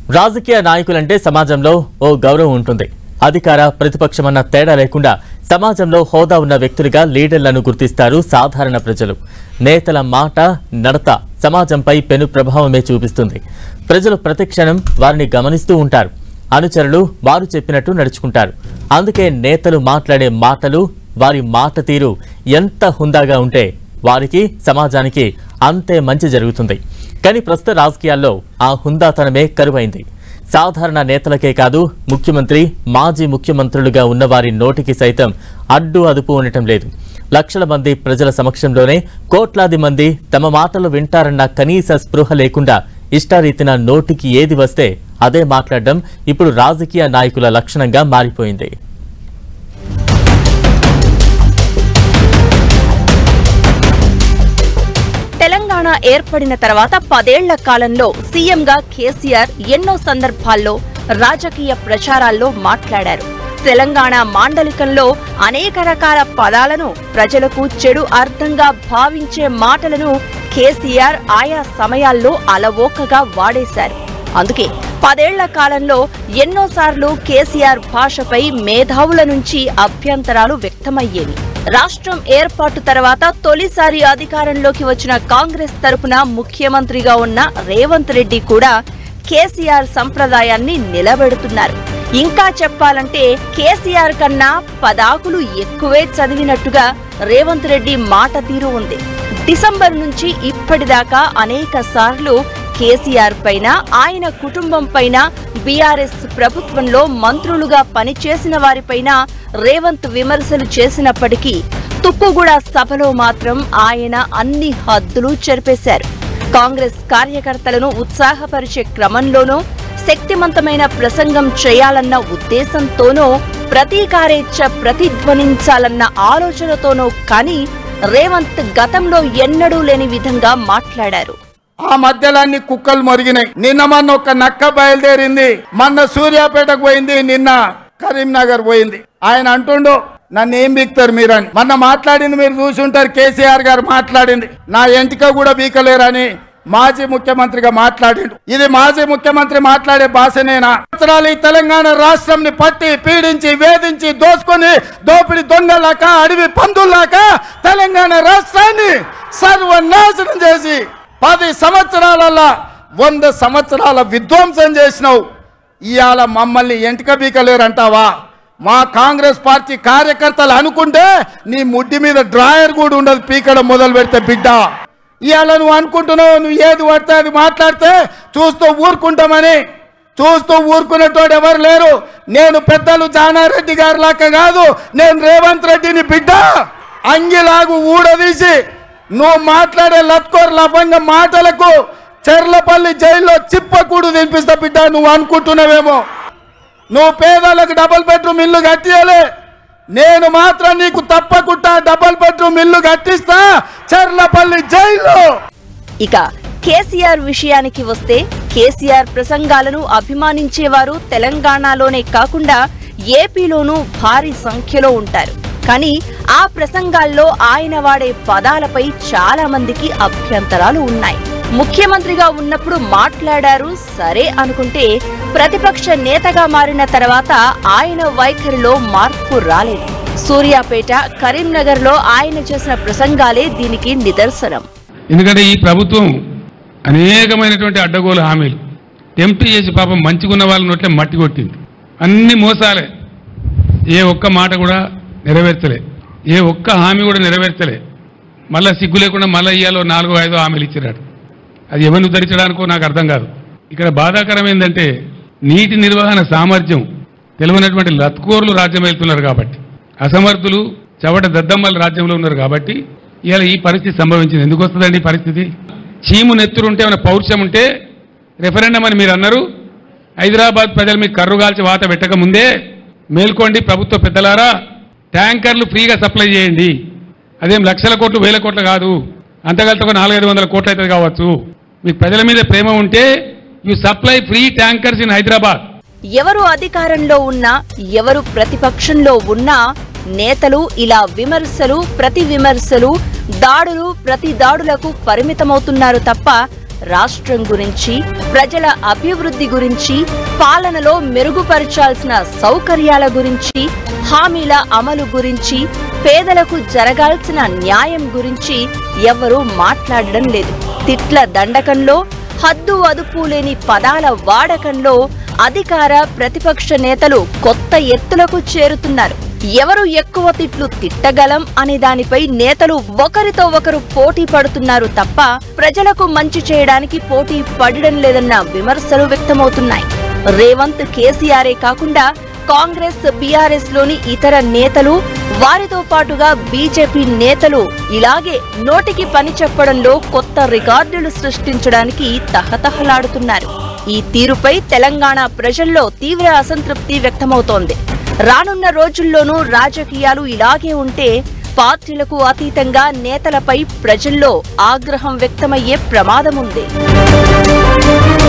రాజకీయ నాయకులంటే సమాజంలో ఓ గౌరవం ఉంటుంది అధికార ప్రతిపక్షమన్న తేడా లేకుండా సమాజంలో హోదా ఉన్న వ్యక్తులుగా లీడర్లను గుర్తిస్తారు సాధారణ ప్రజలు నేతల మాట నడత సమాజంపై పెను ప్రభావమే చూపిస్తుంది ప్రజలు ప్రతిక్షణం వారిని గమనిస్తూ ఉంటారు అనుచరులు వారు చెప్పినట్టు నడుచుకుంటారు అందుకే నేతలు మాట్లాడే మాటలు వారి మాట తీరు ఎంత హుందాగా ఉంటే వారికి సమాజానికి అంతే మంచి జరుగుతుంది కానీ ప్రస్తుత రాజకీయాల్లో ఆ హుందాతనమే కరువైంది సాధారణ నేతలకే కాదు ముఖ్యమంత్రి మాజీ ముఖ్యమంత్రులుగా ఉన్నవారి నోటికి సైతం అడ్డు అదుపు ఉండటం లేదు లక్షల మంది ప్రజల సమక్షంలోనే కోట్లాది మంది తమ మాటలు వింటారన్న కనీస స్పృహ లేకుండా ఇష్టారీతిన నోటికి ఏది వస్తే అదే మాట్లాడడం ఇప్పుడు రాజకీయ నాయకుల లక్షణంగా మారిపోయింది తెలంగాణ ఏర్పడిన తర్వాత పదేళ్ల కాలంలో సీఎంగా కేసీఆర్ ఎన్నో సందర్భాల్లో రాజకీయ ప్రచారాల్లో మాట్లాడారు తెలంగాణ మాండలికంలో అనేక రకాల పదాలను ప్రజలకు చెడు అర్థంగా భావించే మాటలను కేసీఆర్ ఆయా సమయాల్లో అలవోకగా వాడేశారు అందుకే పదేళ్ల కాలంలో ఎన్నోసార్లు కేసీఆర్ భాషపై మేధావుల నుంచి అభ్యంతరాలు వ్యక్తమయ్యేవి రాష్ట్రం ఏర్పాటు తర్వాత తొలిసారి అధికారంలోకి వచ్చిన కాంగ్రెస్ తరపున ముఖ్యమంత్రిగా ఉన్న రేవంత్ రెడ్డి కూడా కేసీఆర్ సంప్రదాయాన్ని నిలబెడుతున్నారు ఇంకా చెప్పాలంటే కేసీఆర్ కన్నా పదాకులు ఎక్కువే చదివినట్టుగా రేవంత్ రెడ్డి మాట తీరు ఉంది డిసెంబర్ నుంచి ఇప్పటిదాకా అనేక సార్లు కేసీఆర్ పైన ఆయన కుటుంబం పైన బీఆర్ఎస్ ప్రభుత్వంలో మంత్రులుగా పనిచేసిన వారిపైన రేవంత్ విమర్శలు చేసినప్పటికీ తుక్కుగూడ సభలో మాత్రం ఆయన అన్ని హద్దులు చెరిపేశారు కాంగ్రెస్ కార్యకర్తలను ఉత్సాహపరిచే క్రమంలోనూ శక్తివంతమైన ప్రసంగం చేయాలన్న ఉద్దేశంతోనో ప్రతీకారేచ్ఛ ప్రతిధ్వనించాలన్న ఆలోచనతోనో కానీ రేవంత్ గతంలో ఎన్నడూ లేని విధంగా మాట్లాడారు ఆ మధ్యలో అన్ని కుక్కలు మొరిగినాయి నిన్న మొన్న ఒక నక్క బయలుదేరింది మొన్న సూర్యాపేటకు పోయింది నిన్న కరీంనగర్ పోయింది ఆయన అంటుండు నన్ను ఏం బీక్తారు మీరని మొన్న మాట్లాడింది మీరు చూసుంటారు కేసీఆర్ గారు మాట్లాడింది నా ఎంటిక కూడా బీకలేరని మాజీ ముఖ్యమంత్రిగా మాట్లాడిండు ఇది మాజీ ముఖ్యమంత్రి మాట్లాడే భాషనేనా సంవత్సరాలు ఈ తెలంగాణ రాష్ట్రంని పట్టి పీడించి వేధించి దోసుకొని దోపిడి దొంగలాక అడవి పందుల్లాక తెలంగాణ రాష్ట్రాన్ని సర్వనాశనం చేసి పది సంవత్సరాలలో వంద సంవత్సరాల విధ్వంసం చేసినావు ఇవాళ మమ్మల్ని ఎంటిక బీకలేరంటావా మా కాంగ్రెస్ పార్టీ కార్యకర్తలు అనుకుంటే నీ ముడ్డి మీద డ్రాయర్ కూడా ఉండదు పీకడం మొదలు పెడితే బిడ్డ ఇవాళ నువ్వు అనుకుంటున్నావు నువ్వు ఏది పడితే అది మాట్లాడితే చూస్తూ ఊరుకుంటామని చూస్తూ ఊరుకునేటోడు ఎవరు లేరు నేను పెద్దలు జానారెడ్డి గారి లాగా కాదు నేను రేవంత్ రెడ్డిని బిడ్డ అంగిలాగు ఊడదీసి నువ్వు మాట్లాడే లత్కోర్ లభంగ మాటలకు చెర్లపల్లి జైల్లో చిప్పకూడు తినిపిస్తా బిడ్డ నువ్వు అనుకుంటున్నావేమో నువ్వు పేదలకు డబుల్ బెడ్రూమ్ ఇల్లు కట్టియలే నేను మాత్రం నీకు తప్పకుండా డబుల్ బెడ్రూమ్ ఇల్లు కట్టిస్తా చెర్లపల్లి జైల్లో ఇక కేసీఆర్ విషయానికి వస్తే కేసీఆర్ ప్రసంగాలను అభిమానించేవారు తెలంగాణలోనే కాకుండా ఏపీలోనూ భారీ సంఖ్యలో ఉంటారు కానీ ఆ ప్రసంగాల్లో ఆయన వాడే పదాలపై చాలా మందికి అభ్యంతరాలు ఉన్నాయి ముఖ్యమంత్రిగా ఉన్నప్పుడు మాట్లాడారు సరే అనుకుంటే ప్రతిపక్ష నేతగా మారిన తర్వాత ఆయన వైఖరిలో మార్పు రాలేదు సూర్యాపేట కరీంనగర్లో ఆయన చేసిన ప్రసంగాలే దీనికి నిదర్శనం ఎందుకంటే ఈ ప్రభుత్వం అనేకమైనటువంటి అడ్డగోలు హామీలు టెంప్ట్ చేసి పాపం మంచిగున్న వాళ్ళ నోట్లే మట్టి కొట్టింది అన్ని మోసాలే ఏ ఒక్క మాట కూడా నెరవేర్చలే ఏ ఒక్క హామీ కూడా నెరవేర్చలే మళ్ళా సిగ్గు లేకుండా మళ్ళీ ఇయ్యాలో నాలుగో ఐదో హామీలు ఇచ్చిరాడు అది ఎవరిని ఉద్ధరించడానికో నాకు అర్థం కాదు ఇక్కడ బాధాకరం ఏంటంటే నీటి నిర్వహణ సామర్థ్యం తెలివైనటువంటి లత్కోర్లు రాజ్యం వెళ్తున్నారు కాబట్టి అసమర్థులు చవట దద్దమ్మల రాజ్యంలో ఉన్నారు కాబట్టి ఇవాళ ఈ పరిస్థితి సంభవించింది ఎందుకు వస్తుందండి ఈ పరిస్థితి చీము నెత్తురుంటే ఏమైనా పౌరుషం ఉంటే రెఫరెండం అని మీరు అన్నారు హైదరాబాద్ ప్రజలు మీకు కర్రుగాల్చి వాత పెట్టక ముందే మేల్కోండి ప్రభుత్వ పెద్దలారా ట్యాంకర్లు ఫ్రీగా సప్లై చేయండి అదేం లక్షల కోట్లు వేల కోట్లు కాదు అంతగలితో ఒక నాలుగైదు వందల కోట్లు అవుతుంది కావచ్చు మీకు ప్రజల మీద ప్రేమ ఉంటే you supply free tankers in Hyderabad ఎవరు అధికారంలో ఉన్నా ఎవరు ప్రతిపక్షంలో ఉన్నా నేతలు ఇలా విమర్శలు ప్రతి విమర్శలు దాడులు ప్రతి దాడులకు పరిమితమవుతున్నారు తప్ప రాష్ట్రం గురించి ప్రజల అభివృద్ధి గురించి పాలనలో మెరుగుపరచాల్సిన సౌకర్యాల గురించి హామీల అమలు గురించి పేదలకు జరగాల్సిన న్యాయం గురించి ఎవరూ మాట్లాడడం లేదు తిట్ల దండకంలో హద్దు అదుపు లేని పదాల వాడకంలో అధికార ప్రతిపక్ష నేతలు కొత్త ఎత్తులకు చేరుతున్నారు ఎవరు ఎక్కువ తిట్లు తిట్టగలం అనే దానిపై నేతలు ఒకరితో ఒకరు పోటీ పడుతున్నారు తప్ప ప్రజలకు మంచి చేయడానికి పోటీ పడడం లేదన్న విమర్శలు వ్యక్తమవుతున్నాయి రేవంత్ కేసీఆరే కాకుండా కాంగ్రెస్ బీఆర్ఎస్ లోని ఇతర నేతలు వారితో పాటుగా బీజేపీ నేతలు ఇలాగే నోటికి పని చెప్పడంలో కొత్త రికార్డులు సృష్టించడానికి తహతహలాడుతున్నారు ఈ తీరుపై తెలంగాణ ప్రజల్లో తీవ్ర అసంతృప్తి వ్యక్తమవుతోంది రానున్న రోజుల్లోనూ రాజకీయాలు ఇలాగే ఉంటే పార్టీలకు అతీతంగా నేతలపై ప్రజల్లో ఆగ్రహం వ్యక్తమయ్యే ప్రమాదముంది